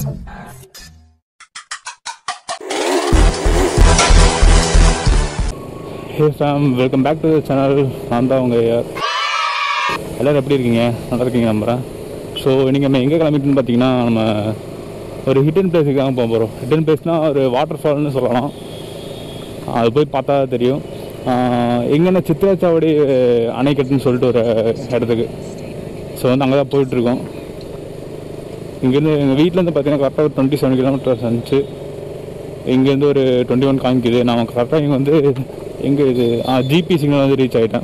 Hey fam welcome back to channel நான் தான் உங்கள் ஐயா எல்லோரும் எப்படி இருக்கீங்க நல்லா இருக்கீங்க நம்புகிறேன் ஸோ இன்றைக்கி நம்ம எங்கே கிளம்பிட்டுன்னு பார்த்தீங்கன்னா நம்ம ஒரு ஹிடன் பிளேஸுக்கு தான் போக போகிறோம் ஹிடன் பிளேஸ்னால் ஒரு வாட்டர் ஃபால்னு சொல்லலாம் அது போய் பார்த்தா தெரியும் எங்கன்னா சித்திராச்சாவடி அணைக்கட்டுன்னு சொல்லிட்டு ஒரு இடத்துக்கு ஸோ வந்து அங்கே தான் போயிட்டுருக்கோம் இங்கேருந்து எங்கள் வீட்டிலேருந்து பார்த்தீங்கன்னா கரெக்டாக ஒரு டுவெண்ட்டி செவன் கிலோமீட்டர்ஸ் இருந்துச்சு இங்கேருந்து ஒரு டுவெண்ட்டி ஒன் காமிக்குது நான் கரெக்டாக இங்கே வந்து எங்கே இது ஆ ஜிபி சிக்னல் வந்து ரீச் ஆகிட்டேன்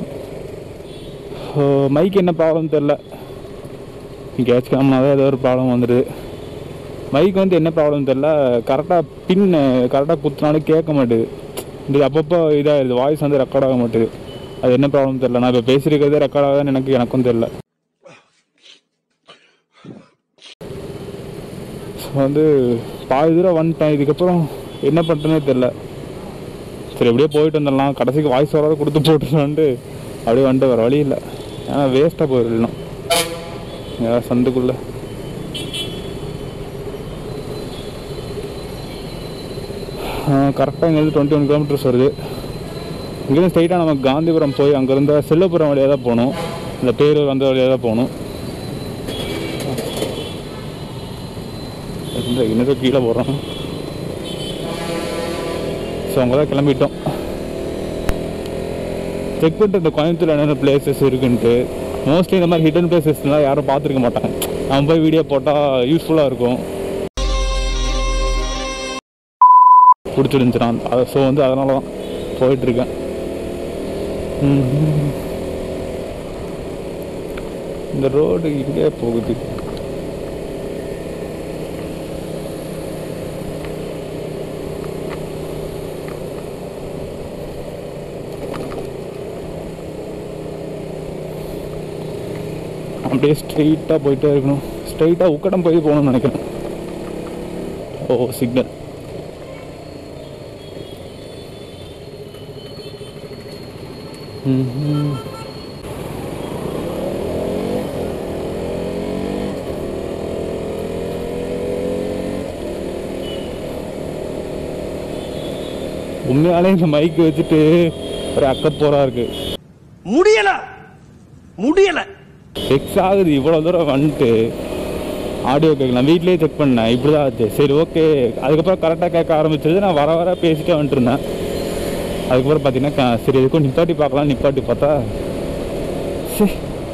மைக் என்ன ப்ராப்ளம் தெரில கேட்ச் காமனாவே ஏதோ ஒரு ப்ராப்ளம் வந்துடுது மைக் வந்து என்ன ப்ராப்ளம் தெரில கரெக்டாக பின் கரெக்டாக குத்துனாலும் கேட்க மாட்டேது இது அப்பப்போ இதாகிடுது வாய்ஸ் வந்து ரெக்கார்ட் ஆக மாட்டேது அது என்ன ப்ராப்ளம் தெரில நான் இப்போ பேசியிருக்கிறதே ரெக்கார்ட் ஆகுதுன்னு எனக்கு எனக்கும் தெரில ஸோ வந்து பாதி தூரம் வந்துட்டேன் இதுக்கப்புறம் என்ன பண்ணுறேனே தெரில சரி எப்படியே போயிட்டு வந்துடலாம் கடைசிக்கு வாய்ஸ் வராத கொடுத்து போட்டுருலான்ட்டு அப்படியே வந்துட்டு வர வழி இல்லை ஏன்னா வேஸ்ட்டாக போயிடலாம் ஏதாவது சந்துக்குள்ளே கரெக்டாக இங்கேருந்து டுவெண்ட்டி ஒன் கிலோமீட்டர்ஸ் வருது இங்கேருந்து ஸ்ட்ரைட்டாக நம்ம காந்திபுரம் போய் அங்கேருந்து செல்லப்புரம் வழியாக தான் போகணும் இந்த பேரூர் அந்த வழியாக தான் போகணும் இந்த இன்னும் கீழே போடுறோம் ஸோ அங்கே தான் கிளம்பிட்டோம் செக் பண்ணிட்டு இந்த கோயம்புத்தூர் என்னென்ன பிளேசஸ் இருக்குன்ட்டு மோஸ்ட்லி இந்த மாதிரி ஹிடன் பிளேசஸ்லாம் யாரும் பார்த்துருக்க மாட்டாங்க நம்ம போய் வீடியோ போட்டால் யூஸ்ஃபுல்லாக இருக்கும் பிடிச்சிருந்துச்சுனா அதை ஸோ வந்து அதனால தான் போயிட்டுருக்கேன் இந்த ரோடு இங்கே போகுது அப்படியே ஸ்ட்ரெயிட்டாக போயிட்டே இருக்கணும் ஸ்ட்ரெயிட்டாக உக்கடம் போய் போகணும்னு நினைக்கிறேன் ஓ சிக்னல் உண்மையாலே இந்த மைக் வச்சுட்டு ஒரு அக்கப்போரா இருக்கு முடியல முடியல ஃபிக்ஸ் ஆகுது இவ்வளோ தூரம் வந்துட்டு ஆடியோ கேட்கலாம் வீட்லேயே செக் பண்ணேன் இப்படி தான் ஆச்சு சரி ஓகே அதுக்கப்புறம் கரெக்டாக கேட்க ஆரம்பிச்சது நான் வர வர பேசிட்டே வந்துட்டு இருந்தேன் அதுக்கப்புறம் பார்த்தீங்கன்னா க- சரி எதுக்கும் நிப்பாட்டி பார்க்கலாம் நிப்பாட்டி பார்த்தா சே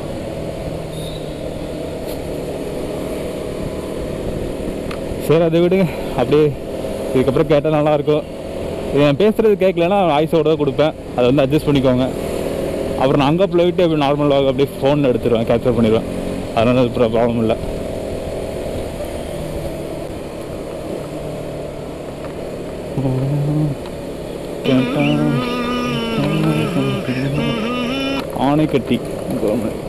சரி அதை விடுங்க அப்படியே இதுக்கப்புறம் கேட்டால் நல்லாயிருக்கும் இது நான் பேசுகிறது கேட்கலன்னா வாய்ஸோட தான் கொடுப்பேன் அதை வந்து அட்ஜஸ்ட் பண்ணிக்கோங்க அப்புறம் நான் அங்கே போயிட்டு அப்படி நார்மலாக அப்படியே ஃபோன் எடுத்துருவேன் கேப்சர் பண்ணிடுவேன் அதனால அது ப்ராப்ளம் இல்லை ஆணைக்கட்டி கவர்மெண்ட்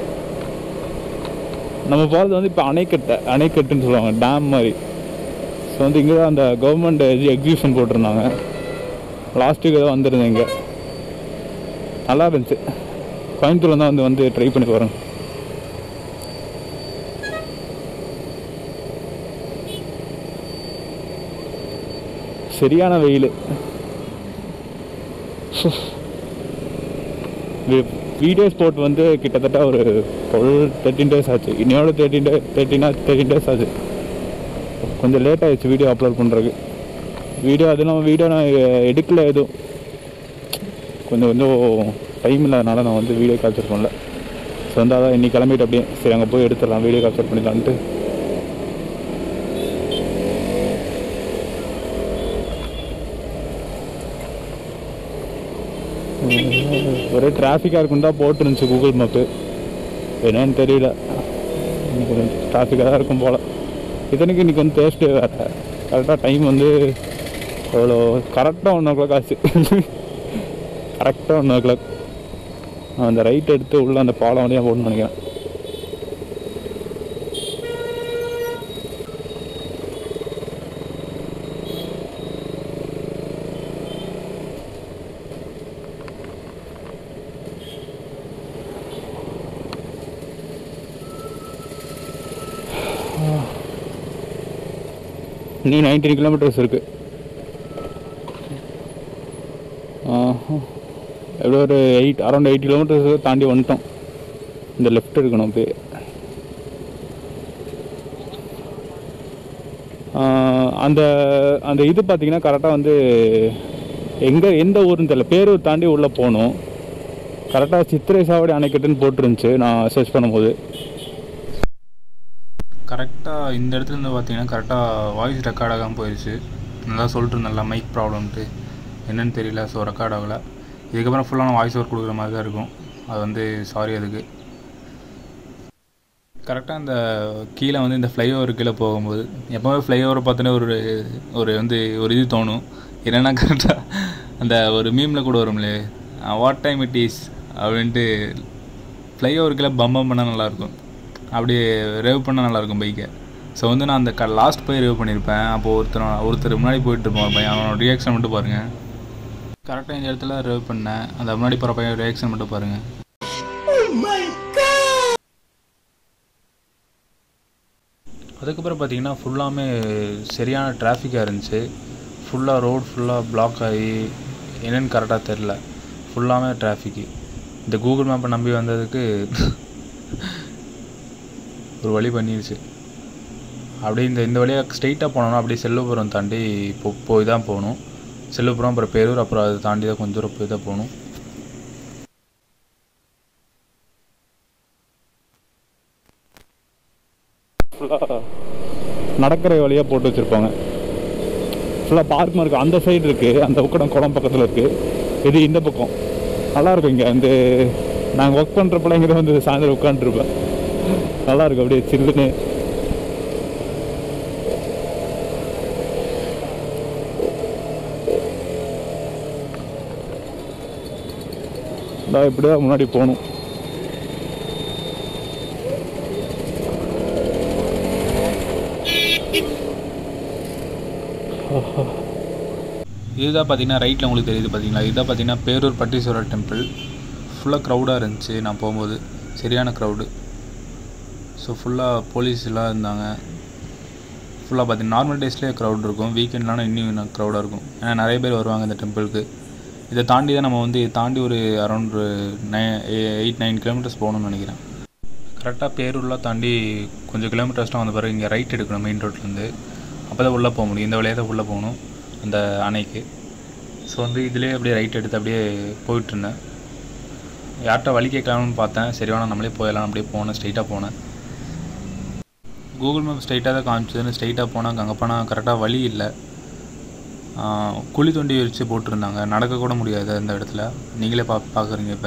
நம்ம போகிறது வந்து இப்போ அணைக்கட்டை அணைக்கட்டுன்னு சொல்லுவாங்க டேம் மாதிரி ஸோ வந்து இங்கே தான் அந்த கவர்மெண்ட் இது எக்ஸிபிஷன் போட்டிருந்தாங்க லாஸ்ட் வீக் தான் வந்திருந்தேன் இங்கே நல்லா இருந்துச்சு கோயம்புத்தூர்ல தான் வந்து வந்து ட்ரை பண்ணி வரேன் சரியான வெயில் வீடியோஸ் போட்டு வந்து கிட்டத்தட்ட ஒரு டுவெல் தேர்ட்டின் டேஸ் ஆச்சு இன்னையோட தேர்ட்டின் டே தேர்ட்டினா தேர்ட்டின் டேஸ் ஆச்சு கொஞ்சம் லேட் ஆயிடுச்சு வீடியோ அப்லோட் பண்ணுறதுக்கு வீடியோ அது நம்ம வீடியோ நான் எடுக்கல எதுவும் கொஞ்சம் கொஞ்சம் டைம் இல்லாதனால நான் வந்து வீடியோ கேப்சர் பண்ணல ஸோ வந்து அதான் இன்னைக்கு கிளம்பிட்டு அப்படியே சரி அங்கே போய் எடுத்துடலாம் வீடியோ கேப்சர் பண்ணிடலான்ட்டு ஒரே டிராஃபிக்காக இருக்குன்னு தான் போட்டுருந்துச்சு கூகுள் மேப்பு என்னன்னு தெரியல இன்னைக்கு கொஞ்சம் டிராஃபிக்காக தான் இருக்கும் போல் இத்தனைக்கு இன்னைக்கு வந்து தேர்ஸ்டே வேறு கரெக்டாக டைம் வந்து எவ்வளோ கரெக்டாக ஒன் ஓ கிளாக் ஆச்சு கரெக்டாக ஒன் ஓ கிளாக் நான் அந்த ரைட் எடுத்து உள்ள அந்த பாலம் வழியாக போகணும்னு நினைக்கிறேன் நீ நைன்டீன் கிலோமீட்டர்ஸ் இருக்குது எவ்வளோ ஒரு எயிட் அரௌண்ட் எயிட் கிலோமீட்டர்ஸ் தாண்டி வந்துட்டோம் இந்த லெஃப்ட் இருக்கணும் அப்படியே ஆஹ் அந்த அந்த இது பார்த்தீங்கன்னா கரெக்டாக வந்து எங்கே எந்த ஊருன்னு தெரியல பேரூர் தாண்டி உள்ளே போகணும் கரெக்டாக சித்திரை சாவடி அணைக்கட்டுன்னு போட்டுருந்துச்சு நான் சர்ச் பண்ணும்போது கரெக்டாக இந்த இடத்துல இருந்து பார்த்தீங்கன்னா கரெக்டாக வாய்ஸ் ரெக்கார்ட் ஆகாமல் போயிடுச்சு நல்லா சொல்லிட்டு இருந்தேன்ல மைக் ப்ராப்ளம்ட்டு என்னன்னு தெரியல ஸோ ரெக்கார்ட் ஆகலை இதுக்கப்புறம் ஃபுல்லாக நான் வாய்ஸ் ஓவர் கொடுக்குற மாதிரி தான் இருக்கும் அது வந்து சாரி அதுக்கு கரெக்டாக அந்த கீழே வந்து இந்த ஃப்ளைஓவர் கீழே போகும்போது எப்போவுமே ஃப்ளைஓவரை பார்த்தோன்னே ஒரு ஒரு வந்து ஒரு இது தோணும் என்னென்னா கரெக்டாக அந்த ஒரு மீமில் கூட வரும்லே வாட் டைம் இட் இஸ் அப்படின்ட்டு ஃப்ளைஓவர் கீழே பம்பம் பண்ணால் நல்லாயிருக்கும் அப்படியே ரேவ் பண்ணால் நல்லாயிருக்கும் பைக்கை ஸோ வந்து நான் அந்த க லாஸ்ட் போய் ரேவ் பண்ணியிருப்பேன் அப்போது ஒருத்தர் ஒருத்தர் முன்னாடி போயிட்டு இருப்பான் ஒரு பையன் அவனோட ரியாக்ஷன் மட்டும் பாருங்கள் கரெக்டாக இந்த இடத்துல ரேவ் பண்ணேன் அந்த முன்னாடி போகிற பையன் ரியாக்ஷன் மட்டும் பாருங்கள் அதுக்கப்புறம் பார்த்தீங்கன்னா ஃபுல்லாமே சரியான டிராஃபிக்காக இருந்துச்சு ஃபுல்லாக ரோடு ஃபுல்லாக பிளாக் ஆகி என்னன்னு கரெக்டாக தெரில ஃபுல்லாமே டிராஃபிக்கு இந்த கூகுள் மேப்பை நம்பி வந்ததுக்கு ஒரு வழி பண்ணிடுச்சு அப்படியே இந்த இந்த வழியாக ஸ்ட்ரெயிட்டாக போனோம்னா அப்படியே செல்வபுரம் தாண்டி போ போய் தான் போகணும் செல்வபுரம் அப்புறம் பேரூர் அப்புறம் அதை தாண்டி தான் கொஞ்சம் தூரம் போய் தான் போகணும் ஃபுல்லாக நடக்கிற வழியாக போட்டு வச்சுருப்பாங்க ஃபுல்லாக பார்க் இருக்குது அந்த சைடு இருக்குது அந்த உக்கடம் குளம் பக்கத்தில் இருக்குது இது இந்த பக்கம் நல்லாயிருக்கும் இங்கே இந்த நாங்கள் ஒர்க் பண்ணுறப்பலாம் இங்கே வந்து சாயந்தரம் உட்காந்துருப்பேன் நல்லாயிருக்கும் அப்படியே சில்லுன்னு இப்படி தான் முன்னாடி போகணும் இதுதான் பார்த்தீங்கன்னா ரைட்டில் உங்களுக்கு தெரியுது பார்த்தீங்களா இதுதான் பார்த்தீங்கன்னா பேரூர் பட்டீஸ்வரர் டெம்பிள் ஃபுல்லாக க்ரௌடாக இருந்துச்சு நான் போகும்போது சரியான க்ரௌடு ஸோ ஃபுல்லாக போலீஸ்லாம் இருந்தாங்க ஃபுல்லாக பார்த்தீங்கன்னா நார்மல் டேஸ்லேயே க்ரௌட் இருக்கும் வீக்கெண்ட்லாம் இன்னும் க்ரௌடாக இருக்கும் ஏன்னா நிறைய பேர் வருவாங்க இந்த டெம்பிளுக்கு இதை தாண்டி தான் நம்ம வந்து இதை தாண்டி ஒரு அரௌண்ட் நை எயிட் நைன் கிலோமீட்டர்ஸ் போகணும்னு நினைக்கிறேன் கரெக்டாக பேரூர்லாம் தாண்டி கொஞ்சம் கிலோமீட்டர்ஸ்லாம் வந்த பிறகு இங்கே ரைட் எடுக்கணும் மெயின் ரோட்லேருந்து அப்போ தான் உள்ளே போக முடியும் இந்த வழியாக தான் உள்ளே போகணும் அந்த அணைக்கு ஸோ வந்து இதுலேயே அப்படியே ரைட் எடுத்து அப்படியே போயிட்டுருந்தேன் யார்கிட்ட வழி கேட்கலாம்னு பார்த்தேன் சரி வேணா நம்மளே போயிடலாம் அப்படியே போனேன் ஸ்ட்ரைட்டாக போனேன் கூகுள் மேப் ஸ்ட்ரைட்டாக தான் காமிச்சதுன்னு ஸ்ட்ரைட்டாக போனால் அங்கே போனால் கரெக்டாக வழி இல்லை ஆஹ் குழி தோண்டி வச்சு போட்டிருந்தாங்க நடக்க கூட முடியாது அந்த இடத்துல நீங்களே பா பார்க்குறீங்க இப்போ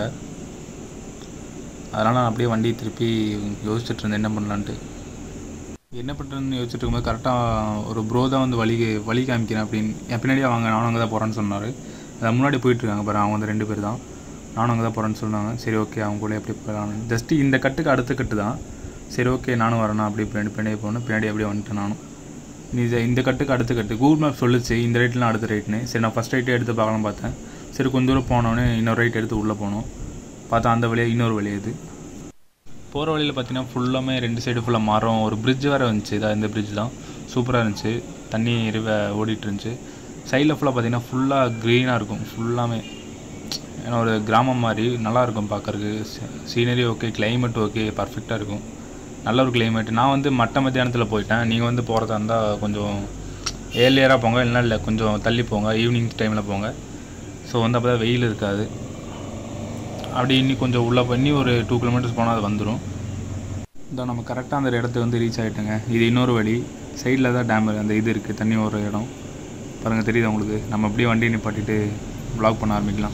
அதனால் நான் அப்படியே வண்டியை திருப்பி யோசிச்சுட்டு இருந்தேன் என்ன பண்ணலான்ட்டு என்ன பண்ணுறேன்னு யோசிச்சுட்டு இருக்கும்போது கரெக்டாக ஒரு ப்ரோ தான் வந்து வழி வழி காமிக்கிறேன் அப்படின்னு என் பின்னாடியே வாங்க நானும் அங்கே தான் போகிறேன்னு சொன்னார் அது முன்னாடி போயிட்டுருக்காங்க பாரு அவங்க வந்து ரெண்டு பேர் தான் நானும் அங்கே தான் போகிறேன்னு சொன்னாங்க சரி ஓகே அவங்க கூட எப்படி போகலாம் ஜஸ்ட்டு இந்த கட்டுக்கு அடுத்த கட்டு தான் சரி ஓகே நானும் வரேன் அப்படியே பின்னாடி பின்னாடி போகணும் பின்னாடி அப்படியே வந்துட்டேன் நானும் நீ இதை இந்த கட்டுக்கு அடுத்த கட்டு கூகுள் மேப் சொல்லுச்சு இந்த ரைட்லாம் அடுத்த ரைட்னு சரி நான் ஃபஸ்ட் ரைட்டே எடுத்து பார்க்கலாம் பார்த்தேன் சரி கொஞ்ச தூரம் போனோடனே இன்னொரு ரைட் எடுத்து உள்ளே போனோம் பார்த்தா அந்த வழியாக இன்னொரு வழி இது போகிற வழியில் பார்த்தீங்கன்னா ஃபுல்லாமே ரெண்டு சைடு ஃபுல்லாக மரம் ஒரு bridge வேறு வந்துச்சு இதான் இந்த bridge தான் சூப்பராக இருந்துச்சு தண்ணி ரிவ ஓடிட்டு இருந்துச்சு சைடில் ஃபுல்லாக பார்த்தீங்கன்னா ஃபுல்லாக க்ரீனாக இருக்கும் ஃபுல்லாமே ஏன்னா ஒரு கிராமம் மாதிரி நல்லா இருக்கும் பார்க்கறதுக்கு சீனரி ஓகே climate ஓகே பர்ஃபெக்டாக இருக்கும் நல்ல ஒரு climate நான் வந்து மட்ட மத்தியானத்தில் போயிட்டேன் நீங்கள் வந்து போகிறதா இருந்தால் கொஞ்சம் ஏர்லியராக போங்க இல்லைன்னா இல்லை கொஞ்சம் தள்ளி போங்க ஈவினிங் டைமில் போங்க ஸோ வந்து அப்போ தான் வெயில் இருக்காது அப்படி இன்னி கொஞ்சம் உள்ளே போய் இன்னி ஒரு டூ கிலோமீட்டர்ஸ் போனால் அது வந்துடும் இதோ நம்ம கரெக்டாக அந்த இடத்துக்கு வந்து ரீச் ஆகிட்டோங்க இது இன்னொரு வழி சைடில் தான் டேம் அந்த இது இருக்குது தண்ணி ஒரு இடம் பாருங்கள் தெரியுது உங்களுக்கு நம்ம அப்படியே வண்டி நிப்பாட்டிட்டு வ்ளாக் பண்ண ஆரம்பிக்கலாம்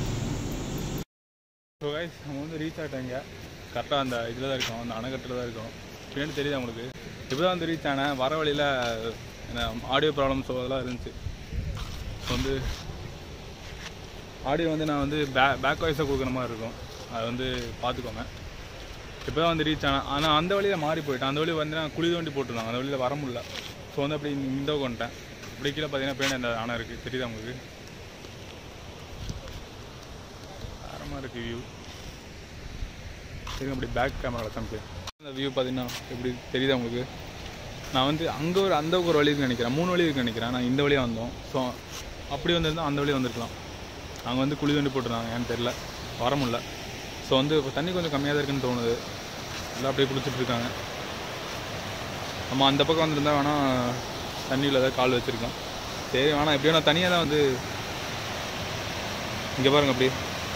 ஸோ கைஸ் நம்ம வந்து ரீச் ஆகிட்டாங்க கரெக்டாக அந்த இதில் தான் இருக்கோம் அந்த அணைக்கட்டில் தான் இருக்கோம் பின்னாடி தெரியுது உங்களுக்கு இப்போ தான் வந்து ரீச் ஆனேன் வர வழியில் ஆடியோ ப்ராப்ளம்ஸ் அதெல்லாம் இருந்துச்சு ஸோ வந்து ஆடியோ வந்து நான் வந்து பே பேக் வாய்ஸாக கொடுக்குற மாதிரி இருக்கும் அதை வந்து பார்த்துக்கோங்க இப்போ தான் வந்து ரீச் ஆனேன் ஆனால் அந்த வழியில் மாறி போயிட்டேன் அந்த வழி வந்து நான் குழி தோண்டி போட்டிருந்தாங்க அந்த வழியில் வர முடியல ஸோ வந்து அப்படி இந்த கொண்டேன் இப்படி கீழே பார்த்தீங்கன்னா பின்னாடி அந்த அணை இருக்குது தெரியுதா உங்களுக்கு தரமாக இருக்குது வியூ சரி அப்படி பேக் கேமராவில் காமிக்கிறேன் அந்த வியூ பார்த்தீங்கன்னா எப்படி தெரியுதா உங்களுக்கு நான் வந்து அங்கே ஒரு அந்த ஒரு வழி இருக்குன்னு நினைக்கிறேன் மூணு வழி இருக்குன்னு நினைக்கிறேன் நான் இந்த வழியாக வந்தோம் ஸோ அப்படி வந்திருந்தோம் அந்த வழியாக வந்திருக்கலாம் அங்கே வந்து குழி தோண்டி போட்டிருந்தாங்க ஏன்னு தெரில வர முடியல ஸோ வந்து இப்போ தண்ணி கொஞ்சம் கம்மியாக தான் இருக்குன்னு தோணுது எல்லாம் அப்படியே குளிச்சுட்டு இருக்காங்க நம்ம அந்த பக்கம் வந்திருந்தா வேணால் தண்ணியில் ஏதாவது கால் வச்சுருக்கோம் சரி வேணாம் எப்படியோ நான் தனியாக தான் வந்து இங்கே பாருங்க அப்படியே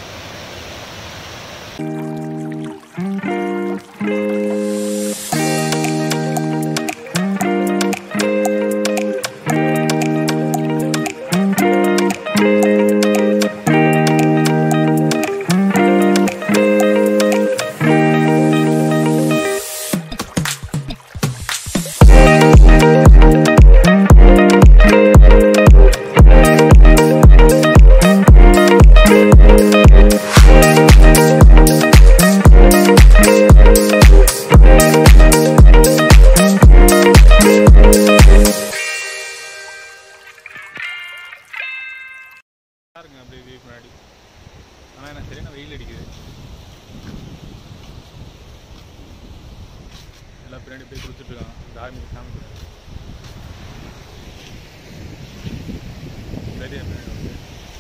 பாருங்க அப்படியே view முன்னாடி ஆனால் எனக்கு சரியான வெயில் அடிக்குது எல்லாம் பின்னாடி போய் குளிச்சுட்டு இருக்காங்க தார்மிக சாமி சரியா பின்னாடி வந்து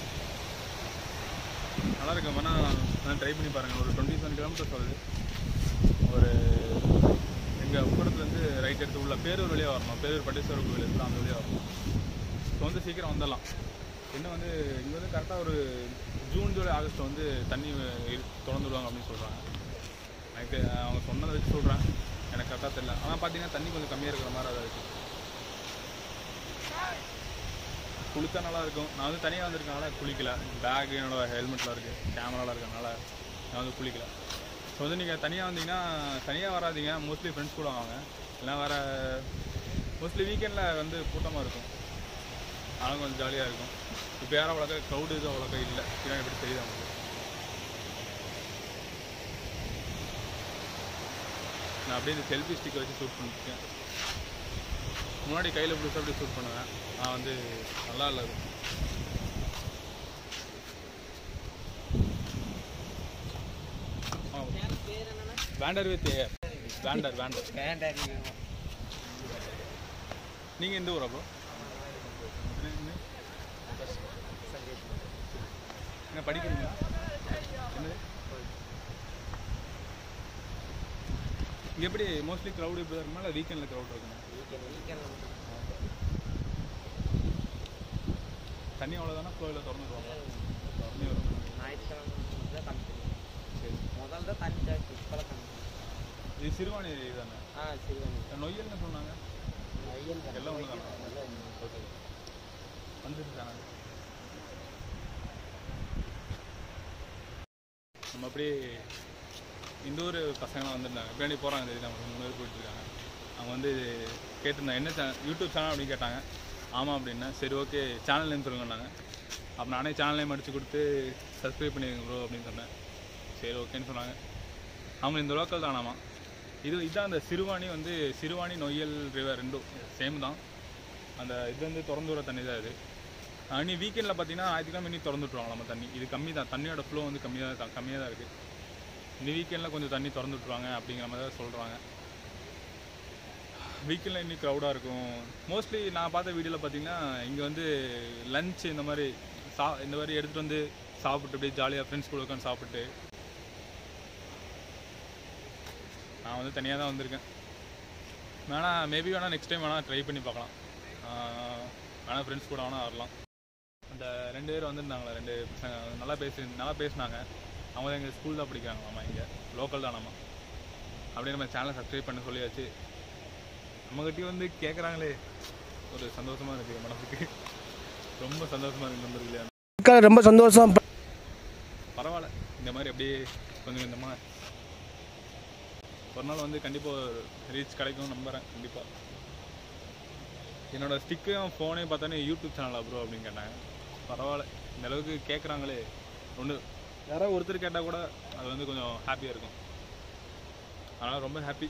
நல்லா இருக்கும் வேணால் நான் ட்ரை பண்ணி பாருங்கள் ஒரு டுவெண்ட்டி செவன் கிலோமீட்டர்ஸ் வருது ஒரு எங்கள் உக்கடத்துலேருந்து ரைட் எடுத்து உள்ள பேரூர் வழியாக வரணும் பேரூர் பட்டேஸ்வரர் கோவில் இருக்குது அந்த வழியாக வரணும் ஸோ வந்து சீக்கிரம் வந்துடலாம் இன்னும் வந்து இங்கே வந்து கரெக்டாக ஒரு ஜூன் ஜூலை ஆகஸ்ட் வந்து தண்ணி இரு- திறந்து விடுவாங்க அப்படின்னு சொல்கிறாங்க எனக்கு அவங்க சொன்னதை வச்சு சொல்கிறேன் எனக்கு கரெக்டாக தெரியல ஆனால் பார்த்தீங்கன்னா தண்ணி கொஞ்சம் கம்மியாக இருக்கிற மாதிரி அதான் இருக்குது குளிச்சா நல்லா இருக்கும் நான் வந்து தனியாக வந்திருக்கனால குளிக்கல பேக் என்னோட ஹெல்மெட்டில் இருக்குது கேமராவில் இருக்கனால நான் வந்து குளிக்கல ஸோ வந்து நீங்கள் தனியாக வந்தீங்கன்னா தனியாக வராதீங்க மோஸ்ட்லி ஃப்ரெண்ட்ஸ் கூட வாங்க இல்லை வேறு மோஸ்ட்லி வீக்கெண்டில் வந்து கூட்டமாக இருக்கும் அதெல்லாம் கொஞ்சம் ஜாலியாக இருக்கும் இப்போ யாரும் அவ்வளோக்கா க்ரௌடு இது அவ்வளோக்கா இல்லை பின்னாடி எப்படி தெரியுது அவங்களுக்கு நான் அப்படியே இந்த செல்ஃபி ஸ்டிக்கை வச்சு ஷூட் பண்ணிருக்கேன் முன்னாடி கையில் பிடிச்சி அப்படியே ஷூட் பண்ணுவேன் நான் வந்து நல்லா இல்லை அது vendor with air vendor vendor நீங்கள் எந்த ஊரா ப்ரோ என்ன படிக்கிறீங்களா என்னது இங்கே எப்படி மோஸ்ட்லி க்ரௌட் இப்படி இருக்குமா இல்லை வீக்கெண்டில் க்ரௌட் இருக்குமா தண்ணி அவ்வளோதானா ஃப்ளோவில் திறந்துடுவாங்க தண்ணி வரும் சரி முதல்ல தான் தண்ணி ஜாஸ்தி இப்போலாம் கம்மி இது சிறுவாணி தானே ஆ சரி நொய்யல்னு சொன்னாங்க ஐயன் எல்லாம் ஒன்று தானே ஓகே வந்துட்டு தானே நம்ம அப்படியே இந்த ஊர் பசங்களாம் வந்திருந்தாங்க பின்னாடி போகிறாங்க தெரியுது அவங்க மூணு பேர் போயிட்டு இருக்காங்க அவங்க வந்து கேட்டிருந்தாங்க என்ன சேனல் யூடியூப் சேனல் அப்படின்னு கேட்டாங்க ஆமாம் அப்படின்னா சரி ஓகே சேனல் நேம் சொல்லுங்கன்னாங்க அப்போ நானே சேனல் நேம் அடித்து கொடுத்து சப்ஸ்கிரைப் பண்ணிடுங்க ப்ரோ அப்படின்னு சொன்னேன் சரி ஓகேன்னு சொன்னாங்க அவங்க இந்த லோக்கல் தானாமா இது இதான் அந்த சிறுவாணி வந்து சிறுவாணி நொய்யல் ரிவர் ரெண்டும் சேம் தான் அந்த இது வந்து திறந்து விட தண்ணி தான் இது இனி வீக்கெண்டில் பார்த்தீங்கன்னா ஞாயிற்றுக்கிழமை இனி திறந்து விட்ருவாங்க நம்ம தண்ணி இது கம்மி தான் தண்ணியோட ஃப்ளோ வந்து கம்மியாக தான் கம்மியாக தான் இருக்குது இனி வீக்கெண்டில் கொஞ்சம் தண்ணி திறந்து விட்ருவாங்க அப்படிங்கிற மாதிரி தான் சொல்கிறாங்க வீக்கெண்டில் இன்னி க்ரௌடாக இருக்கும் மோஸ்ட்லி நான் பார்த்த வீடியோவில் பார்த்தீங்கன்னா இங்கே வந்து லஞ்ச் இந்த மாதிரி சா இந்த மாதிரி எடுத்துகிட்டு வந்து சாப்பிட்டு அப்படியே ஜாலியாக ஃப்ரெண்ட்ஸ் கூட உட்காந்து சாப்பிட்டு நான் வந்து தனியாக தான் வந்திருக்கேன் வேணா மேபி வேணால் நெக்ஸ்ட் டைம் வேணால் ட்ரை பண்ணி பார்க்கலாம் ஆஹ் வேணா ஃப்ரெண்ட்ஸ் கூட வேணால் வரலாம் அந்த ரெண்டு பேர் வந்திருந்தாங்களே ரெண்டு பசங்க நல்லா பேசி நல்லா பேசினாங்க அவங்க தான் எங்கள் ஸ்கூல் தான் படிக்கிறாங்களாமா இங்கே லோக்கல் தானாமா அப்படியே நம்ம சேனலை சப்ஸ்கிரைப் பண்ண சொல்லியாச்சு நம்மகிட்டயும் வந்து கேட்குறாங்களே ஒரு சந்தோஷமாக இருக்குது மனசுக்கு ரொம்ப சந்தோஷமாக இருக்குது நம்பர்களே மக்கள் ரொம்ப சந்தோஷம் பரவாயில்ல இந்த மாதிரி அப்படியே கொஞ்சம் கொஞ்சமாக ஒரு நாள் வந்து கண்டிப்பாக ரீச் கிடைக்கும் நம்புகிறேன் கண்டிப்பாக என்னோட ஸ்டிக்கையும் ஃபோனையும் பார்த்தானே யூடியூப் சேனலா ப்ரோ அப்படின்னு கேட்டாங்க பரவாயில்ல இந்த அளவுக்கு கேட்குறாங்களே ஒன்று யாராவது ஒருத்தர் கேட்டால் கூட அது வந்து கொஞ்சம் ஹாப்பியாக இருக்கும் அதனால் ரொம்ப ஹாப்பி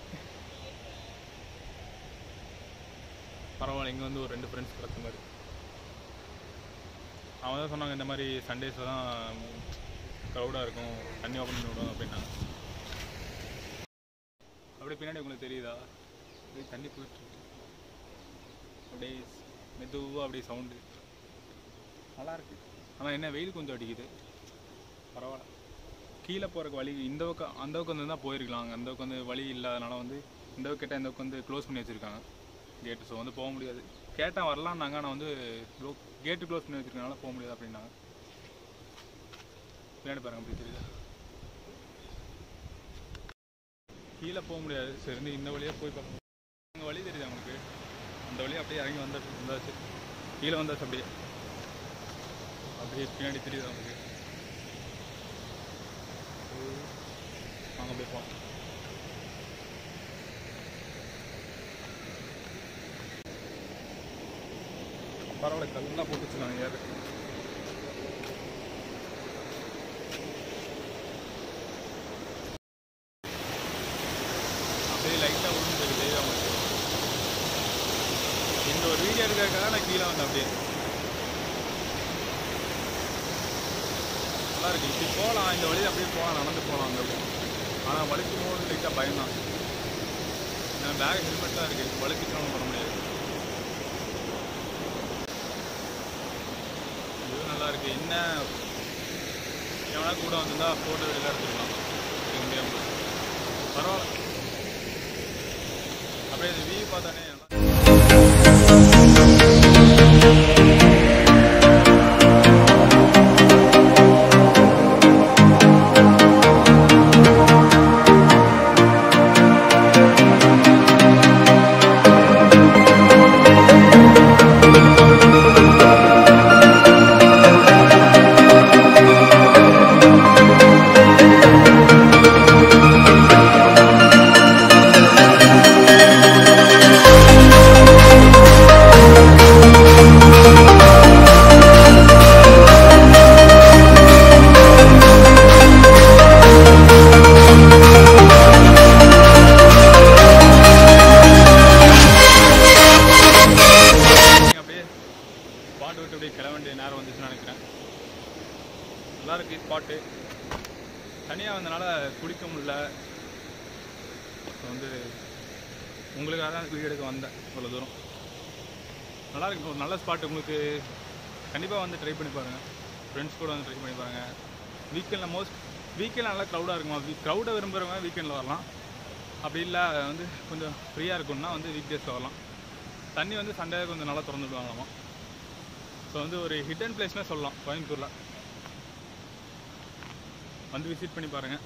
பரவாயில்ல இங்கே வந்து ஒரு ரெண்டு ஃப்ரெண்ட்ஸ் கிடச்ச மாதிரி அவங்க தான் சொன்னாங்க இந்த மாதிரி சண்டேஸில் தான் க்ரௌடாக இருக்கும் தண்ணி ஓப்பன் பண்ணி விடுவோம் அப்படின்னாங்க அப்படியே பின்னாடி உங்களுக்கு தெரியுதா அப்படியே தண்ணி போயிட்டு இருக்கு. அப்படியே மெதுவாக அப்படியே சவுண்டு நல்லா இருக்கு ஆனால் என்ன வெயில் கொஞ்சம் அடிக்குது பரவாயில்ல கீழே போகிறக்கு வழி இந்த பக்கம் அந்த பக்கம் வந்து தான் போயிருக்கலாம் அங்கே அந்த பக்கம் வந்து வழி இல்லாதனால வந்து இந்த பக்கம் கேட்டால் இந்த பக்கம் வந்து க்ளோஸ் பண்ணி வச்சுருக்காங்க கேட்டு ஸோ வந்து போக முடியாது கேட்டால் வரலான்னாங்க ஆனால் வந்து கேட்டு க்ளோஸ் பண்ணி வச்சுருக்கனால போக முடியாது அப்படின்னாங்க பின்னாடி பாருங்க அப்படி தெரியுதா கீழே போக முடியாது சரி இருந்து இந்த வழியாக போய் பார்க்கணும் அங்கே வழி தெரியுது அவங்களுக்கு அந்த வழியாக அப்படியே இறங்கி வந்தாச்சு வந்தாச்சு கீழே வந்தாச்சு அப்படியே அப்படியே பின்னாடி தெரியுது அவங்களுக்கு வாங்க அப்படியே போகலாம் பரவாயில்ல கல்லாம் போட்டு வச்சுருக்காங்க ஏறு அப்படியே லைட்டாக விழுந்து தெரியுது அவங்களுக்கு இந்த ஒரு வீடியோ எடுக்கிறதுக்காக நான் கீழே வந்தேன் அப்படியே நல்லா இருக்கு இப்படி போகலாம் இந்த வழியில் அப்படியே போகலாம் நடந்து போகலாம் அந்த வழி ஆனால் வலிக்கும் போது லைட்டாக பயம்தான் ஏன்னா பேக் ஹெல்மெட் தான் இருக்குது வலிச்சுட்டு ஒன்றும் பண்ண முடியாது இது நல்லா இருக்கு என்ன எவனா கூட வந்திருந்தா ஃபோட்டோ வெளியில் எடுத்துக்கலாம் இது முடியாம பரவாயில்ல அப்படியே இந்த வியூ பார்த்தானே நல்லா நீங்க அப்படியே பாட்டு விட்டு அப்படியே கிளம்ப வேண்டிய நேரம் வந்துச்சுன்னு நினைக்கிறேன் நல்லா இருக்கு பாட்டு தனியாக வந்தனால குடிக்க முடியல இப்போ வந்து உங்களுக்காக தான் வீடியோ எடுக்க வந்தேன் இவ்வளோ தூரம் நல்லா இருக்கு ஒரு நல்ல ஸ்பாட் உங்களுக்கு கண்டிப்பாக வந்து ட்ரை பண்ணி பாருங்கள் ஃப்ரெண்ட்ஸ் கூட வந்து ட்ரை பண்ணி பாருங்கள் வீக்கெண்டில் மோஸ்ட் வீக்கெண்ட் நல்லா க்ரௌடாக இருக்குமா க்ரௌடை விரும்புகிறவங்க வீக்கெண்டில் வரலாம் அப்படி இல்லை வந்து கொஞ்சம் ஃப்ரீயாக இருக்கும்னா வந்து வீக் டேஸில் வரலாம் தண்ணி வந்து சண்டே கொஞ்சம் நல்லா திறந்து விடுவாங்களாமா ஸோ வந்து ஒரு ஹிடன் பிளேஸ்னே சொல்லலாம் கோயம்புத்தூரில் வந்து விசிட் பண்ணி பாருங்கள்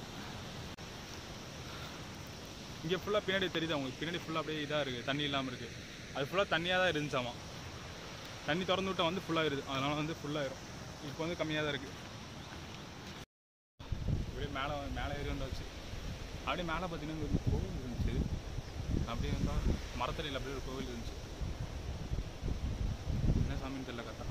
இங்கே ஃபுல்லாக பின்னாடி தெரியுது உங்களுக்கு பின்னாடி ஃபுல்லாக அப்படியே இதாக இருக்குது தண்ணி இல்லாமல் இருக்குது அது ஃபுல்லாக தண்ணியாக தான் இருந்துச்சாமா தண்ணி திறந்து விட்டால் வந்து ஃபுல்லாகிருது அதனால் வந்து ஃபுல்லாகிடும் இப்போ வந்து கம்மியாக தான் இருக்குது அப்படியே மேலே மேலே ஏறி வந்தாச்சு அப்படியே மேலே பார்த்தீங்கன்னா இங்க ஒரு கோவில் இருந்துச்சு அப்படியே வந்தால் மரத்தடியில் அப்படியே ஒரு கோவில் இருந்துச்சு என்ன சாமின்னு தெரியல கரெக்டாக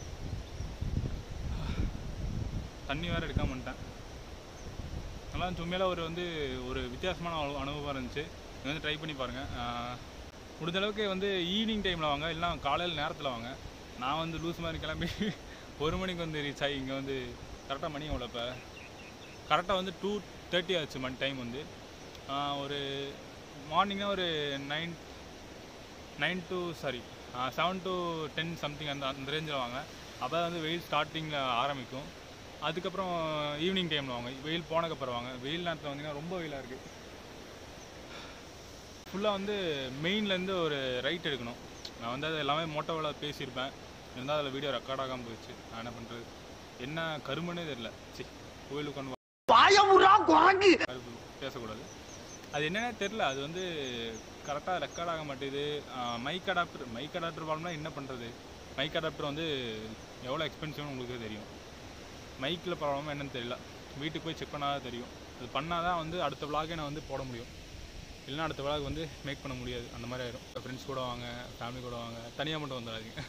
தண்ணி வேறு எடுக்காம வந்துட்டேன் நல்லா இருந்துச்சு உண்மையில ஒரு வந்து ஒரு வித்தியாசமான அனு- அனுபவம் இருந்துச்சு இது வந்து ட்ரை பண்ணி பாருங்கள் முடிஞ்ச அளவுக்கு வந்து ஈவினிங் டைமில் வாங்க இல்லைனா காலையில் நேரத்தில் வாங்க நான் வந்து லூஸ் மாதிரி கிளம்பி ஒரு மணிக்கு வந்து ரீச் ஆகி இங்கே வந்து கரெக்டாக மணி எவ்வளோ இப்போ கரெக்டாக வந்து டூ தேர்ட்டி ஆச்சு மணி டைம் வந்து ஆஹ் ஒரு மார்னிங்காக ஒரு nine nine to sorry seven to ten something அந்த அந்த ரேஞ்சில் வாங்க அப்போ வந்து வெயில் ஸ்டார்டிங்கில் ஆரம்பிக்கும் அதுக்கப்புறம் ஈவினிங் டைமில் வாங்க வெயில் போனதுக்கப்புறம் வாங்க வெயில் நேரத்தில் வந்தீங்கன்னா ரொம்ப வெயிலாக இருக்குது ஃபுல்லாக வந்து மெயின்லேருந்து ஒரு ரைட் எடுக்கணும் நான் வந்து அது எல்லாமே மோட்டோவில் பேசியிருப்பேன் இருந்தால் அதில் வீடியோ ரெக்கார்ட் ஆகாமல் போயிடுச்சு நான் என்ன பண்ணுறது என்ன கருமனே தெரியல சி கோயிலுக்கு கொண்டு பயமுறா குரங்கு கருப்பு பேசக்கூடாது அது என்னன்னே தெரில அது வந்து கரெக்டாக ரெக்கார்ட் ஆக மாட்டேது மைக் அடாப்டர் மைக் அடாப்டர் ப்ராப்ளம்னா என்ன பண்ணுறது மைக் அடாப்டர் வந்து எவ்வளோ எக்ஸ்பென்சிவ்னு உங்களுக்கு தெரியும் மைக்கில் ப்ராப்ளமாக என்னன்னு தெரியல வீட்டுக்கு போய் செக் பண்ணாதான் தெரியும் அது பண்ணால் தான் வந்து அடுத்த vlog-ஏ நான் வந்து போட முடியும் இல்லைன்னா அடுத்த vlog வந்து மேக் பண்ண முடியாது அந்த மாதிரி ஆயிரும் ஃப்ரெண்ட்ஸ் கூட வாங்க ஃபேமிலி கூட வாங்க தனியாக மட்டும் வந்துடாதீங்க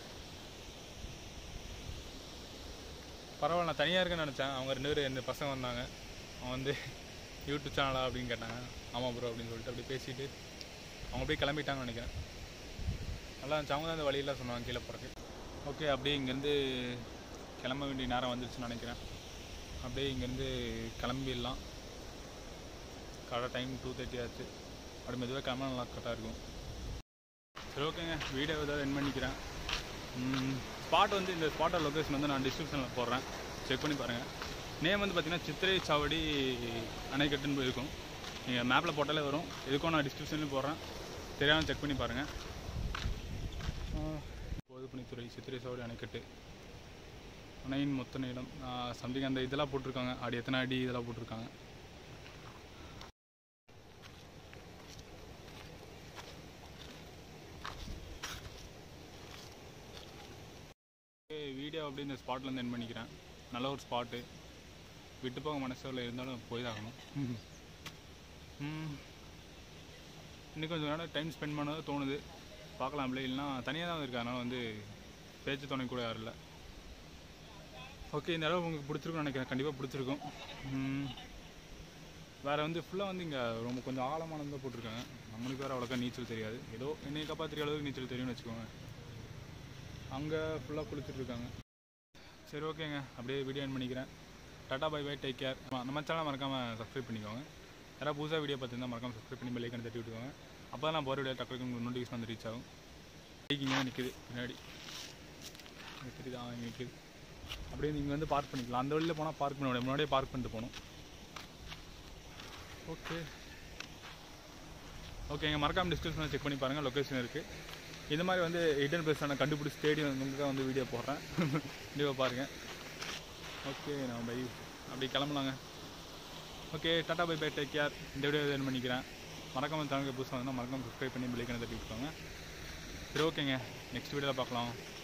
பரவாயில்ல நான் தனியாக இருக்கேன்னு நினச்சேன் அவங்க ரெண்டு பேரும் ரெண்டு பசங்க வந்தாங்க அவங்க வந்து யூடியூப் சேனலா அப்படின்னு கேட்டாங்க ஆமாம் ப்ரோ அப்படின்னு சொல்லிட்டு அப்படியே பேசிட்டு அவங்க அப்படியே கிளம்பிட்டாங்கன்னு நினைக்கிறேன் நல்லா இருந்துச்சு அவங்க தான் அந்த வழியெல்லாம் சொன்னாங்க கீழே போகிறக்கு ஓகே அப்படியே இங்கேருந்து கிளம்ப வேண்டிய நேரம் வந்துருச்சுன்னு நினைக்கிறேன் அப்படியே இங்கேருந்து கிளம்பிடலாம் கடை டைம் டூ தேர்ட்டி ஆச்சு அப்படி மெதுவாக கிளம்ப நல்லா கரெக்டாக இருக்கும் சரி ஓகேங்க வீடியோ ஏதாவது என் பண்ணிக்கிறேன் ஸ்பாட் வந்து இந்த ஸ்பாட்டோட லொக்கேஷன் வந்து நான் டிஸ்கிரிப்ஷனில் போடுறேன் செக் பண்ணி பாருங்கள் நேம் வந்து பார்த்தீங்கன்னா சித்திரை சாவடி அணைக்கட்டுன்னு இருக்கும் நீங்கள் மேப்பில் போட்டாலே வரும் எதுக்கும் நான் டிஸ்கிரிப்ஷன்லேயும் போடுறேன் தெரியாமல் செக் பண்ணி பாருங்கள் பொதுப்பணித்துறை சித்திரை சாவடி அணைக்கட்டு அணையின் மொத்த நீளம் சம்திங் அந்த இதெல்லாம் போட்டிருக்காங்க அடி எத்தனை அடி இதெல்லாம் போட்டிருக்காங்க வீடியோ அப்படி இந்த ஸ்பாட்லேருந்து என் பண்ணிக்கிறேன் நல்ல ஒரு ஸ்பாட்டு விட்டு போக மனசில் இருந்தாலும் போய் தான் ஆகணும் ம். இன்னும் கொஞ்சம் நேரம் டைம் ஸ்பெண்ட் பண்ணதாக தோணுது பார்க்கலாம்ல இல்லைனா தனியாக தான் இருக்கா அதனால் வந்து பேச்சு துணை கூட யாரும் இல்லை ஓகே இந்த அளவு உங்களுக்கு பிடிச்சிருக்கும்னு நினைக்கிறேன் கண்டிப்பாக பிடிச்சிருக்கும் ம். வேறு வந்து ஃபுல்லாக வந்து இங்கே ரொம்ப கொஞ்சம் ஆழமானதாக போட்டிருக்காங்க நம்மளுக்கு வேறு அவ்வளோக்கா நீச்சல் தெரியாது ஏதோ என்னை காப்பாற்றுற அளவுக்கு நீச்சல் தெரியும்னு வச்சுக்கோங்க அங்கே ஃபுல்லாக குளிச்சுட்டு இருக்காங்க சரி ஓகேங்க அப்படியே வீடியோ என் பண்ணிக்கிறேன் டாடா பை பை டேக் கேர் நம்ம சேனலை மறக்காமல் சப்ஸ்கிரைப் பண்ணிக்கோங்க யாராவது புதுசாக வீடியோ பார்த்துருந்தா மறக்காமல் சப்ஸ்கிரைப் பண்ணி பெல்லைக்கன் தட்டி விட்டுக்கோங்க அப்போ தான் நான் போகிற வீடியோ டக்குனு உங்களுக்கு நோட்டிஃபிகேஷன் வந்து ரீச் ஆகும் பைக்கிங்க நிற்குது பின்னாடி இங்க தெரியுதா இங்கே நிற்குது அப்படியே நீங்கள் வந்து பார்க் பண்ணிக்கலாம் அந்த வழியில் போனால் பார்க் பண்ண முடியாது முன்னாடியே பார்க் பண்ணிட்டு போகணும் ஓகே ஓகேங்க மறக்காம டிஸ்கிரிப்ஷனில் செக் பண்ணி பாருங்கள் லொக்கேஷன் இருக்குது இந்த மாதிரி வந்து ஹிடன் பிளேஸ் நான் கண்டுபிடிச்சி தேடி உங்களுக்கு வந்து வீடியோ போடுறேன் வீடியோ பாருங்கள் ஓகே நான் பை அப்படி கிளம்பலாங்க ஓகே டாடா பை பை டேக் கேர் இந்த வீடியோ என் பண்ணிக்கிறேன் மறக்காம சேனலுக்கு புதுசாக வந்தால் மறக்காம சப்ஸ்கிரைப் பண்ணி பிள்ளைக்கான தட்டி விட்டுக்கோங்க சரி ஓகேங்க நெக்ஸ்ட் வீடியோவில் பார்க்கலாம்